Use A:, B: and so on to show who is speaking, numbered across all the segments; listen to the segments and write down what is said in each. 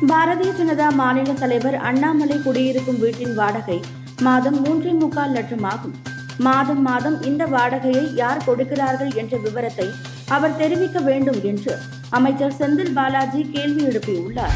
A: பாரதிய ஜனதா மாநில தலைவர் அண்ணாமலை குடியிருக்கும் வீட்டின் வாடகை மாதம் மூன்றே முக்கால் லட்சம் ஆகும் மாதம் மாதம் இந்த வாடகையை யார் கொடுக்கிறார்கள் என்ற விவரத்தை அவர் தெரிவிக்க வேண்டும் என்று அமைச்சர் செந்தில் பாலாஜி கேள்வி எழுப்பியுள்ளார்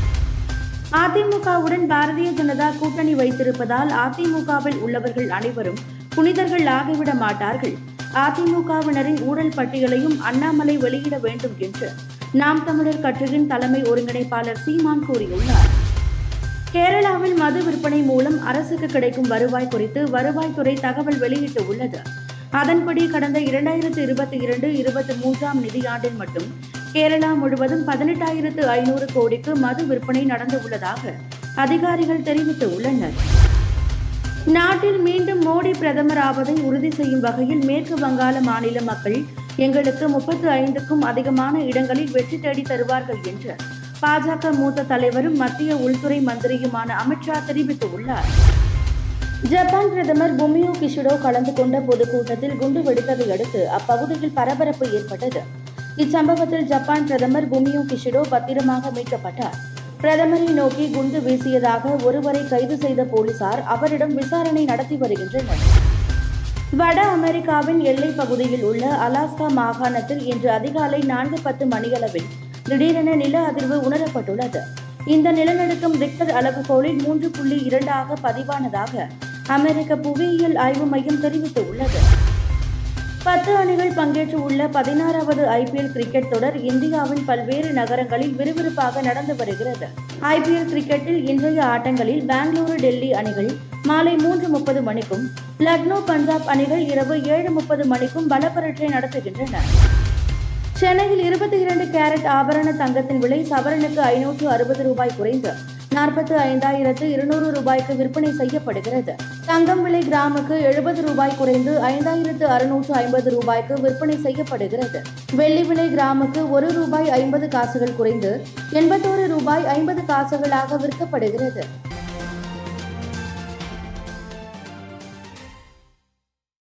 A: அதிமுகவுடன் பாரதிய ஜனதா கூட்டணி வைத்திருப்பதால் அதிமுகவில் உள்ளவர்கள் அனைவரும் புனிதர்கள் ஆகிவிட மாட்டார்கள் அதிமுகவினரின் ஊழல் பட்டியலையும் அண்ணாமலை வெளியிட வேண்டும் என்று நாம் தமிழர் கட்சியின் தலைமை ஒருங்கிணைப்பாளர் சீமான் கூறியுள்ளார் கேரளாவில் மது விற்பனை மூலம் அரசுக்கு கிடைக்கும் வருவாய் குறித்து வருவாய்த்துறை தகவல் வெளியிட்டு உள்ளது அதன்படி கடந்த இரண்டாயிரத்து இருபத்தி இரண்டு இருபத்தி மூன்றாம் நிதியாண்டில் மட்டும் கேரளா முழுவதும் பதினெட்டாயிரத்து ஐநூறு கோடிக்கு மது விற்பனை நடந்து உள்ளதாக அதிகாரிகள் தெரிவித்து உள்ளனர் நாட்டில் மீண்டும் மோடி பிரதமர் ஆவதை உறுதி செய்யும் வகையில் மேற்கு வங்காள மாநில மக்கள் எங்களுக்கு முப்பத்து ஐந்துக்கும் அதிகமான இடங்களில் வெற்றி தேடி தருவார்கள் என்று பாஜக மூத்த தலைவரும் மத்திய உள்துறை மந்திரியுமான அமித்ஷா தெரிவித்துள்ளார் ஜப்பான் பிரதமர் புமியோ கிஷிடோ கலந்து கொண்ட பொதுக்கூட்டத்தில் குண்டு வெடித்ததை அடுத்து அப்பகுதியில் பரபரப்பு ஏற்பட்டது இச்சம்பவத்தில் ஜப்பான் பிரதமர் புமியோ கிஷிடோ பத்திரமாக மீட்கப்பட்டார் பிரதமரை நோக்கி குண்டு வீசியதாக ஒருவரை கைது செய்த போலீசார் அவரிடம் விசாரணை நடத்தி வருகின்றனர் வட அமெரிக்காவின் எல்லைப் பகுதியில் உள்ள அலாஸ்கா மாகாணத்தில் இன்று அதிகாலை நான்கு பத்து மணியளவில் திடீரென நில அதிர்வு உணரப்பட்டுள்ளது இந்த நிலநடுக்கம் ரிக்டர் அளவுகோலில் மூன்று புள்ளி இரண்டாக பதிவானதாக அமெரிக்க புவியியல் ஆய்வு மையம் தெரிவித்துள்ளது பத்து அணிகள் பங்கேற்று உள்ள பதினாறாவது ஐபிஎல் கிரிக்கெட் தொடர் இந்தியாவின் பல்வேறு நகரங்களில் விறுவிறுப்பாக நடந்து வருகிறது ஐபிஎல் கிரிக்கெட்டில் இன்றைய ஆட்டங்களில் பெங்களூரு டெல்லி அணிகள் மாலை மூன்று முப்பது மணிக்கும் லக்னோ பஞ்சாப் அணிகள் இரவு ஏழு முப்பது மணிக்கும் பலப்பரட்சை நடத்துகின்றன சென்னையில் இருபத்தி இரண்டு கேரட் ஆபரண தங்கத்தின் விலை சவரனுக்கு ஐநூற்று அறுபது ரூபாய் குறைந்து நாற்பத்து ஐந்தாயிரத்து இருநூறு ரூபாய்க்கு விற்பனை செய்யப்படுகிறது தங்கம் விலை கிராமுக்கு எழுபது ரூபாய் குறைந்து ஐந்தாயிரத்து அறுநூற்று ஐம்பது ரூபாய்க்கு விற்பனை செய்யப்படுகிறது வெள்ளி விலை கிராமுக்கு ஒரு ரூபாய் ஐம்பது காசுகள் குறைந்து எண்பத்தோரு ரூபாய் ஐம்பது காசுகளாக விற்கப்படுகிறது